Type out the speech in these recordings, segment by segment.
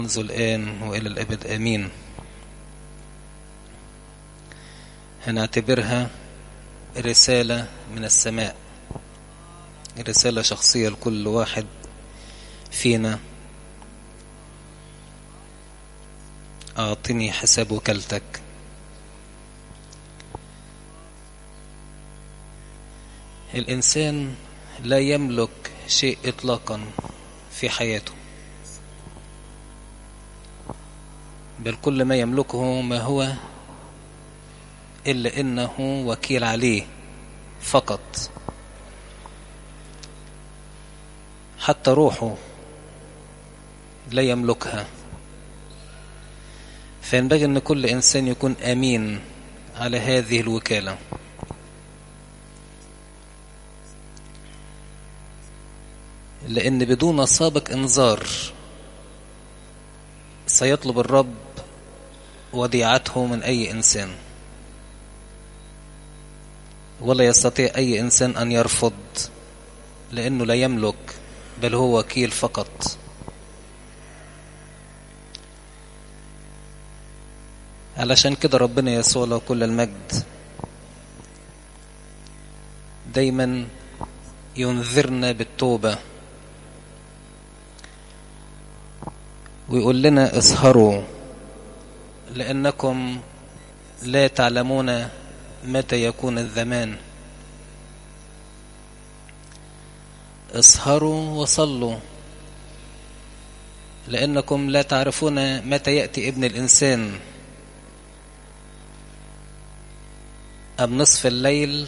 منذ الآن وإلى الأبد آمين هنعتبرها رسالة من السماء رسالة شخصية لكل واحد فينا أعطني حساب وكالتك الإنسان لا يملك شيء إطلاقا في حياته بل كل ما يملكه ما هو إلا إنه وكيل عليه فقط حتى روحه لا يملكها فينبغي أن كل إنسان يكون أمين على هذه الوكالة لأن بدون سابق إنذار سيطلب الرب وديعته من أي إنسان ولا يستطيع أي إنسان أن يرفض لأنه لا يملك بل هو وكيل فقط علشان كده ربنا يسوع له كل المجد دايما ينذرنا بالتوبة ويقول لنا اسهروا لأنكم لا تعلمون متى يكون الزمان اسهروا وصلوا لأنكم لا تعرفون متى يأتي ابن الإنسان أم نصف الليل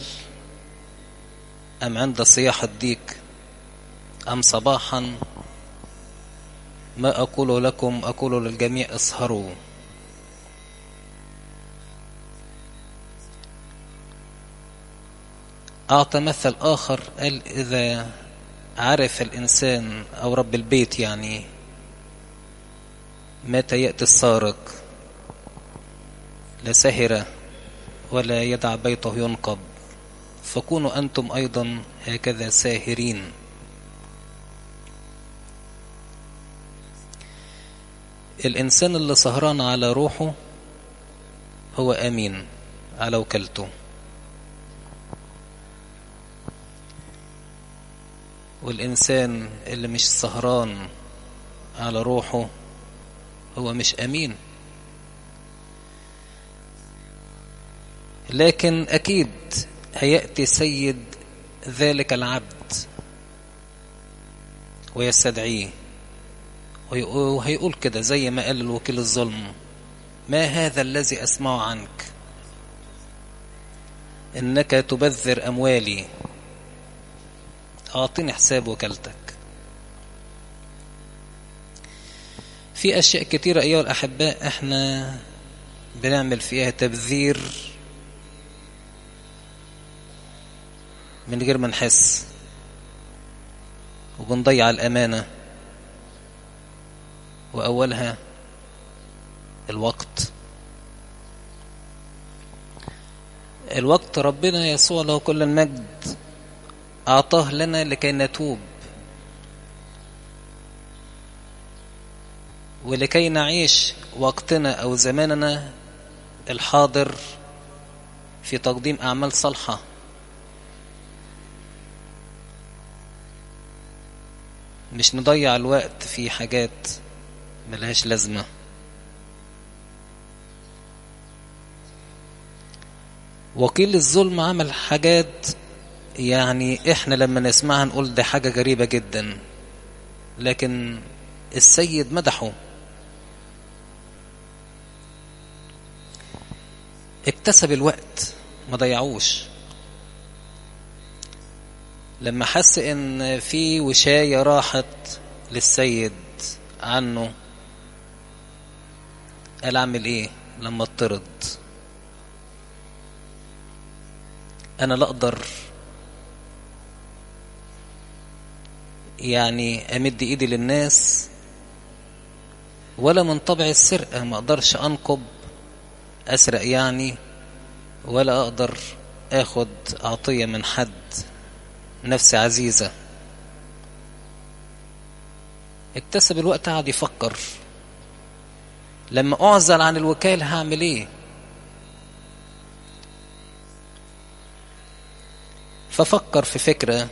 أم عند صياح الديك أم صباحا ما أقول لكم أقول للجميع اسهروا أعطى مثل آخر قال إذا عرف الإنسان أو رب البيت يعني متى يأتي السارق لسهر ولا يدع بيته ينقب فكونوا أنتم أيضا هكذا ساهرين الإنسان اللي سهران على روحه هو أمين على وكالته والإنسان اللي مش سهران على روحه هو مش أمين لكن أكيد هيأتي سيد ذلك العبد ويستدعيه وهيقول كده زي ما قال الوكيل الظلم ما هذا الذي أسمع عنك إنك تبذر أموالي أعطيني حساب وكالتك في أشياء كتيرة أيها الأحباء إحنا بنعمل فيها تبذير من غير ما نحس وبنضيع الأمانة وأولها الوقت الوقت ربنا يسوع له كل المجد أعطاه لنا لكي نتوب ولكي نعيش وقتنا أو زماننا الحاضر في تقديم أعمال صالحة مش نضيع الوقت في حاجات ملهاش لازمة وكيل الظلم عمل حاجات يعني احنا لما نسمعها نقول ده حاجة غريبة جدا لكن السيد مدحه اكتسب الوقت ما ضيعوش لما حس ان في وشاية راحت للسيد عنه قال اعمل ايه لما اطرد انا لا اقدر يعني امد ايدي للناس ولا من طبع السرقة ما اقدرش انقب اسرق يعني ولا اقدر اخد عطية من حد نفسي عزيزة اكتسب الوقت قعد يفكر لما اعزل عن الوكالة هعمل ايه ففكر في فكرة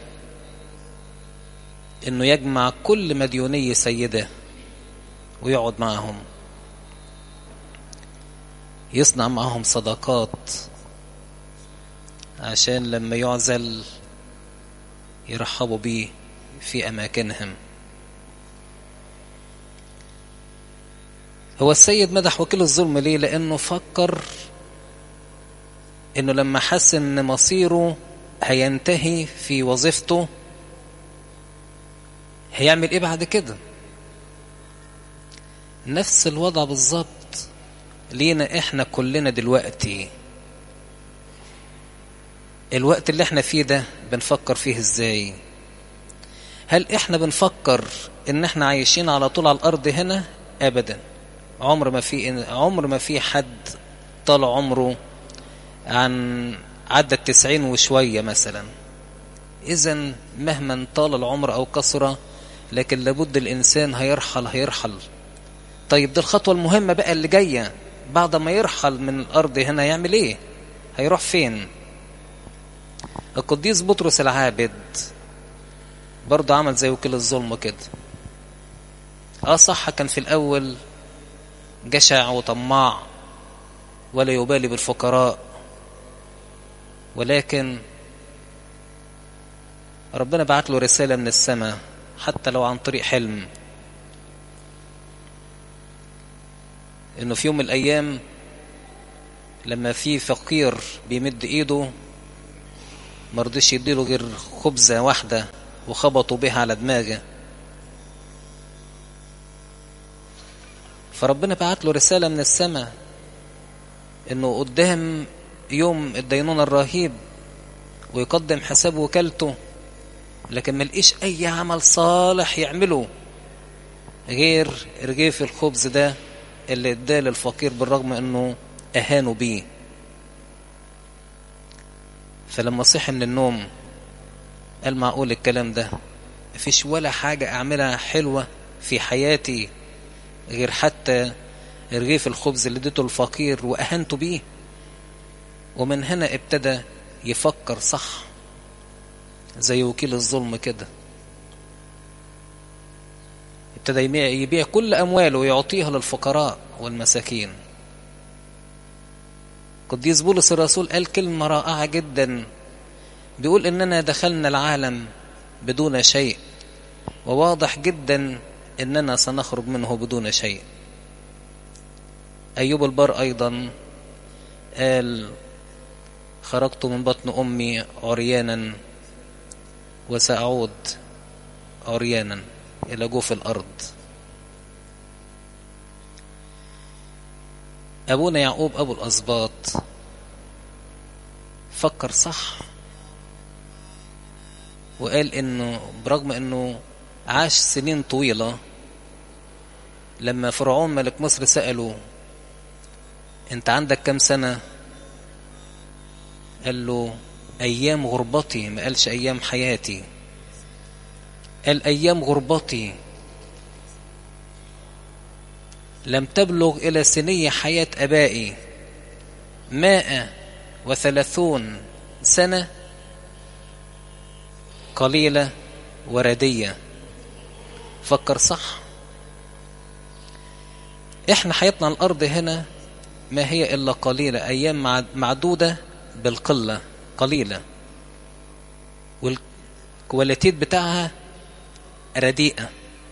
انه يجمع كل مديوني سيده ويقعد معهم يصنع معهم صداقات عشان لما يعزل يرحبوا بيه في أماكنهم هو السيد مدح وكيل الظلم ليه لأنه فكر أنه لما حس أن مصيره هينتهي في وظيفته هيعمل إيه بعد كده نفس الوضع بالظبط لينا احنا كلنا دلوقتي الوقت اللي احنا فيه ده بنفكر فيه ازاي هل احنا بنفكر ان احنا عايشين على طول على الارض هنا ابدا عمر ما في عمر ما في حد طال عمره عن عدى التسعين وشوية مثلا اذا مهما طال العمر او كثر لكن لابد الانسان هيرحل هيرحل طيب دي الخطوة المهمة بقى اللي جاية بعد ما يرحل من الأرض هنا يعمل إيه هيروح فين القديس بطرس العابد برضه عمل زي وكيل الظلم كده اه صح كان في الأول جشع وطماع ولا يبالي بالفقراء ولكن ربنا بعت له رسالة من السماء حتى لو عن طريق حلم انه في يوم من الايام لما في فقير بيمد ايده مرضيش يديله غير خبزة واحدة وخبطوا بها على دماغه فربنا بعت له رسالة من السماء انه قدام يوم الدينون الرهيب ويقدم حساب وكالته لكن ملقيش اي عمل صالح يعمله غير رغيف الخبز ده اللي اداه للفقير بالرغم انه اهانوا بيه فلما صحي من النوم قال معقول الكلام ده مفيش ولا حاجة اعملها حلوة في حياتي غير حتى رغيف الخبز اللي اديته الفقير واهنته بيه ومن هنا ابتدى يفكر صح زي وكيل الظلم كده ابتدى يبيع كل أمواله ويعطيها للفقراء والمساكين قديس بولس الرسول قال كلمة رائعة جدا بيقول إننا دخلنا العالم بدون شيء وواضح جدا إننا سنخرج منه بدون شيء أيوب البر أيضا قال خرجت من بطن أمي عريانا وسأعود عريانا إلى جوف الأرض أبونا يعقوب أبو الأسباط فكر صح وقال إنه برغم إنه عاش سنين طويلة لما فرعون ملك مصر سأله أنت عندك كم سنة قال له أيام غربتي ما قالش أيام حياتي قال أيام غربتي لم تبلغ إلى سنية حياة أبائي مائة وثلاثون سنة قليلة وردية فكر صح احنا حياتنا على الأرض هنا ما هي إلا قليلة أيام معدودة بالقلة قليلة والكواليتيت بتاعها رديئة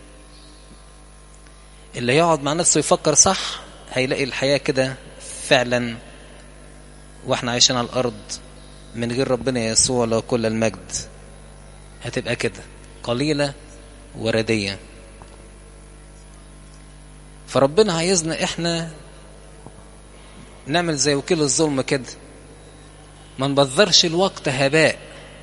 اللي يقعد مع نفسه يفكر صح هيلاقي الحياة كده فعلا واحنا عايشين على الأرض من غير ربنا يسوع له كل المجد هتبقى كده قليلة وردية فربنا عايزنا احنا نعمل زي وكيل الظلم كده ما نبذرش الوقت هباء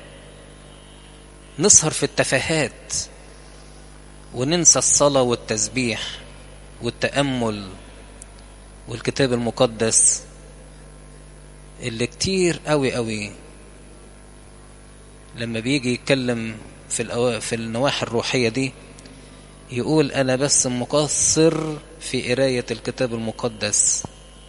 نسهر في التفاهات وننسى الصلاة والتسبيح والتأمل والكتاب المقدس اللي كتير قوي قوي لما بيجي يتكلم في الأو... في النواحي الروحية دي يقول أنا بس مقصر في قراية الكتاب المقدس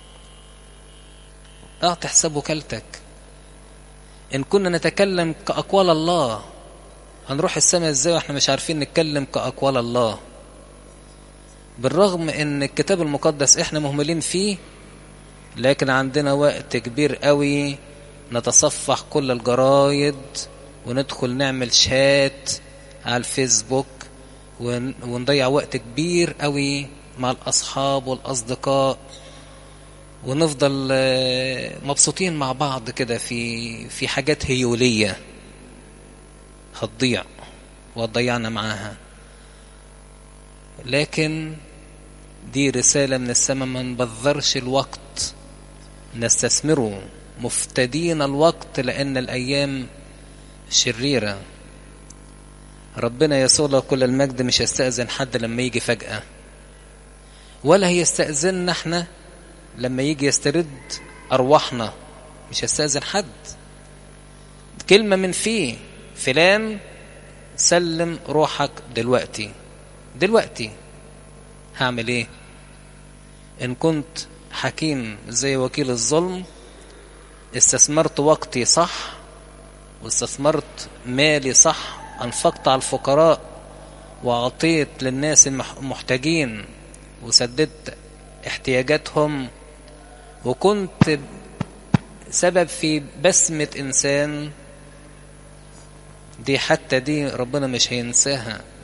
اعطي حساب وكالتك إن كنا نتكلم كأقوال الله هنروح السماء ازاي واحنا مش عارفين نتكلم كأقوال الله بالرغم ان الكتاب المقدس احنا مهملين فيه لكن عندنا وقت كبير قوي نتصفح كل الجرايد وندخل نعمل شات على الفيسبوك ونضيع وقت كبير قوي مع الأصحاب والأصدقاء ونفضل مبسوطين مع بعض كده في في حاجات هيولية هتضيع وضيعنا معاها لكن دي رسالة من السماء ما نبذرش الوقت نستثمره مفتدين الوقت لأن الأيام شريرة ربنا يسوع له كل المجد مش يستأذن حد لما يجي فجأة ولا هيستأذننا احنا لما يجي يسترد أرواحنا مش هيستأذن حد كلمة من فيه فلان سلم روحك دلوقتي دلوقتي هعمل ايه ان كنت حكيم زي وكيل الظلم استثمرت وقتي صح واستثمرت مالي صح انفقت على الفقراء واعطيت للناس المحتاجين وسددت احتياجاتهم وكنت سبب في بسمة انسان دي حتى دي ربنا مش هينساها